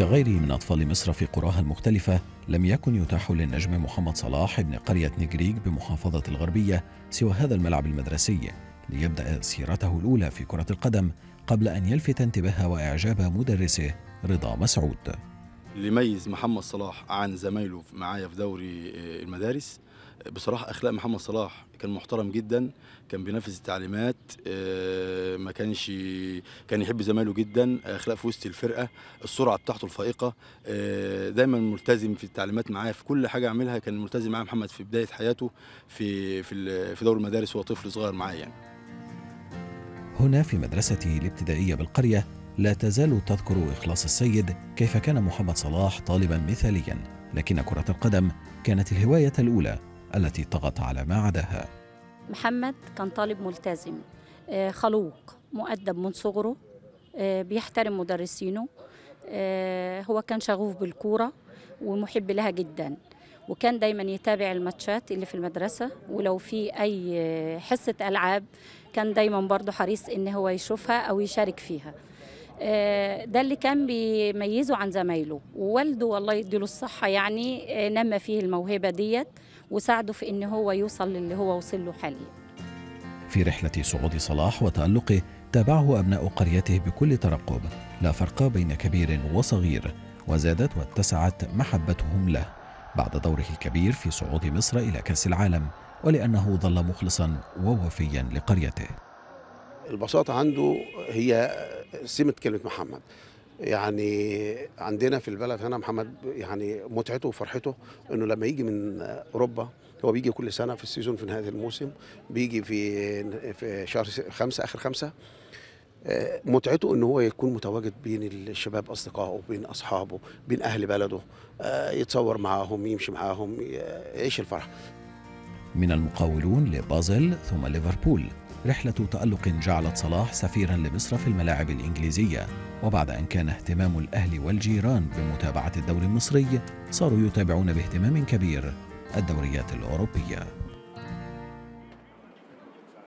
كغيره من أطفال مصر في قراها المختلفة لم يكن يتاح للنجم محمد صلاح ابن قرية نجريج بمحافظة الغربية سوى هذا الملعب المدرسي ليبدأ سيرته الأولى في كرة القدم قبل أن يلفت انتباه وإعجاب مدرسه رضا مسعود اللي يميز محمد صلاح عن زمايله معايا في دوري المدارس بصراحة أخلاق محمد صلاح كان محترم جدا كان بينفذ التعليمات آه، ما كانش كان يحب زمايله جدا أخلاق في وسط الفرقة السرعة بتاعته الفائقة آه، دايما ملتزم في التعليمات معايا في كل حاجة يعملها كان ملتزم معايا محمد في بداية حياته في في ال- في دوري المدارس وهو طفل صغير معايا يعني. هنا في مدرسته الابتدائية بالقرية لا تزال تذكر إخلاص السيد كيف كان محمد صلاح طالبا مثاليا لكن كرة القدم كانت الهواية الأولى التي طغت على ما عداها محمد كان طالب ملتزم آه، خلوق مؤدب من صغره آه، بيحترم مدرسينه آه، هو كان شغوف بالكورة ومحب لها جدا وكان دايما يتابع الماتشات اللي في المدرسة ولو في أي آه، حصة ألعاب كان دايما برضه حريص إن هو يشوفها أو يشارك فيها آه، ده اللي كان بيميزه عن زمايله ووالده والله يديله الصحة يعني آه، نمى فيه الموهبة ديت وساعده في إن هو يوصل للي هو وصل له حاليا في رحلة صعود صلاح وتألقه تابعه أبناء قريته بكل ترقب لا فرق بين كبير وصغير وزادت واتسعت محبتهم له بعد دوره الكبير في صعود مصر إلى كأس العالم ولأنه ظل مخلصا ووفيا لقريته البساطة عنده هي سمة كلمة محمد يعني عندنا في البلد هنا محمد يعني متعته وفرحته انه لما يجي من اوروبا هو بيجي كل سنه في السيزون في نهايه الموسم بيجي في في شهر خمسة اخر خمسة آه، متعته ان هو يكون متواجد بين الشباب اصدقائه بين اصحابه بين اهل بلده آه، يتصور معاهم يمشي معاهم يعيش الفرح من المقاولون لبازل ثم ليفربول رحلة تألق جعلت صلاح سفيرا لمصر في الملاعب الإنجليزية وبعد أن كان اهتمام الأهل والجيران بمتابعة الدوري المصري صاروا يتابعون باهتمام كبير الدوريات الأوروبية